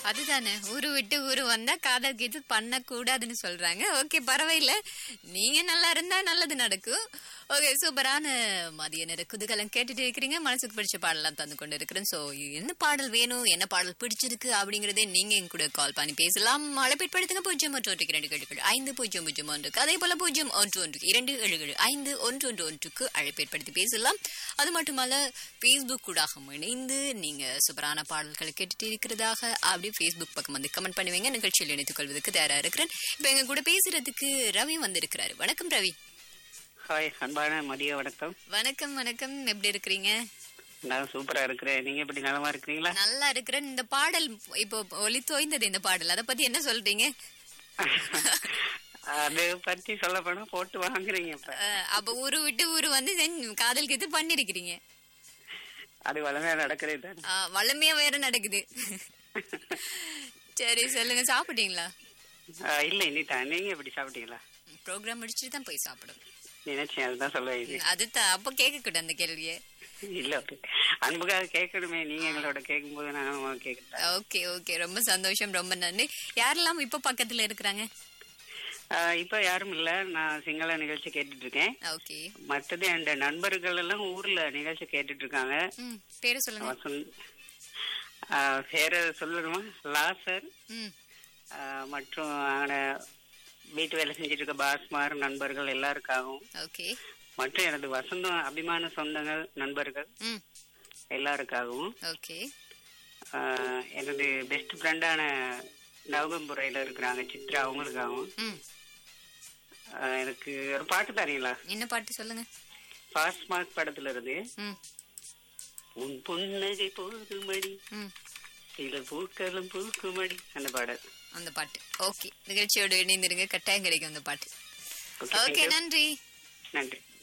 அதுதானே ஊரு விட்டு ஊரு வந்தா காதல் கீது பண்ண கூடாதுன்னு சொல்றாங்க ஓகே பரவாயில்ல நீங்க நல்லா இருந்தா நல்லது நடக்கும் ஓகே சூப்பரான மதிய நேர குதூகலம் கேட்டுட்டு இருக்கிறீங்க மனசுக்கு பிடிச்ச பாடலாம் தந்து கொண்டு இருக்கிறேன் சோ என்ன பாடல் வேணும் என்ன பாடல் பிடிச்சிருக்கு அப்படிங்கறதே நீங்க எங்க கூட கால் பண்ணி பேசலாம் அழைப்பிற்படுத்துங்க பூஜ்ஜியம் ஒன்று ஒன்றுக்கு இரண்டு கேட்டுக்கள் ஐந்து பூஜ்ஜியம் பூஜ்ஜியம் ஒன்றுக்கு அதே போல பூஜ்ஜியம் ஒன்று ஒன்றுக்கு இரண்டு ஏழு ஏழு ஐந்து ஒன்று ஒன்று ஒன்றுக்கு அழைப்பேற்படுத்தி பேசலாம் அது மட்டுமல்ல ஃபேஸ்புக் கூடாக இணைந்து நீங்க சூப்பரான பாடல்களை கேட்டுட்டு இருக்கிறதாக அப்படி ஃபேஸ்புக் பக்கம் வந்து கமெண்ட் பண்ணுவீங்க நிகழ்ச்சியில் இணைத்துக் கொள்வதற்கு தயாரா இருக்கிறேன் இப்ப எங்க கூட பேசுறதுக்கு ரவி வந்திருக்கிறாரு வணக்கம் ரவி ஹாய் அன்பான மதிய வணக்கம் வணக்கம் வணக்கம் எப்படி இருக்கிறீங்க நான் சூப்பரா இருக்கிறேன் நீங்க எப்படி நலமா இருக்கிறீங்களா நல்லா இருக்கிறேன் இந்த பாடல் இப்போ ஒலி தோய்ந்தது இந்த பாடல் அதை பத்தி என்ன சொல்றீங்க அது பத்தி சொல்ல போனா போட்டு வாங்குறீங்க இப்ப அஹ், அப்ப ஊரு விட்டு ஊரு வந்து then காதல் கீது பண்ணிருக்கிறீங்க அது வளமையா நடக்கிறது தான் அஹ், வளமையா வேற நடக்குது சரி சொல்லுங்க சாப்பிட்டீங்களா ஆ, இல்ல இனிதான் நீங்க எப்படி சாப்பிட்டீங்களா ப்ரோக்ராம் முடிச்சுட்டு தான் போய் சாப்பிடணும் நினைச்சேன் அதுதான் சொல்ல இது அதுதான் அப்ப கேட்க கூடாது அந்த கேள்வியை இல்ல ஒரு அன்புக்காக கேட்கணுமே நீங்க எங்களோட கேட்கும் போது நானும் கேட்கிறேன் ஓகே ஓகே ரொம்ப சந்தோஷம் ரொம்ப நன்றி யாரெல்லாம் இப்ப பக்கத்துல இருக்கிறாங்க இப்ப யாரும் இல்ல நான் சிங்கள நிகழ்ச்சி கேட்டுட்டு இருக்கேன் ஓகே மத்தது என் நண்பர்கள் எல்லாம் ஊர்ல நிகழ்ச்சி கேட்டுட்டு இருக்காங்க ம் பேரு சொல்லுங்க வசந்த் ஆ, பேர சொல்லணுமா லாசர் ம் ஆ, மற்றும் அங்கே வீட்டு வேலை செஞ்சுட்டு இருக்க பாஸ்மார் நண்பர்கள் எல்லாருக்காகவும் ஓகே மற்றும் எனது வசந்தம் அபிமான சொந்தங்கள் நண்பர்கள் ம் எல்லாருக்காகவும் ஓகே ஆ, எனது பெஸ்ட் ஃப்ரெண்டான நவகம்புரையில இருக்கிறாங்க சித்ரா அவங்களுக்காகவும் ம் ஆ, எனக்கு ஒரு பாட்டு தரீங்களா என்ன பாட்டு சொல்லுங்க பாஸ்மார்க் படத்துல இருந்து ம் உன் புன்னகை போதுமடி ம் சில பூக்களும் பூக்குமடி அந்த பாடல் அந்த பாட்டு ஓகே நிகழ்ச்சியோட இணைந்திருங்க கட்டாயம் கிடைக்கும் அந்த பாட்டு Okay, thank ஓகே you. நன்றி நன்றி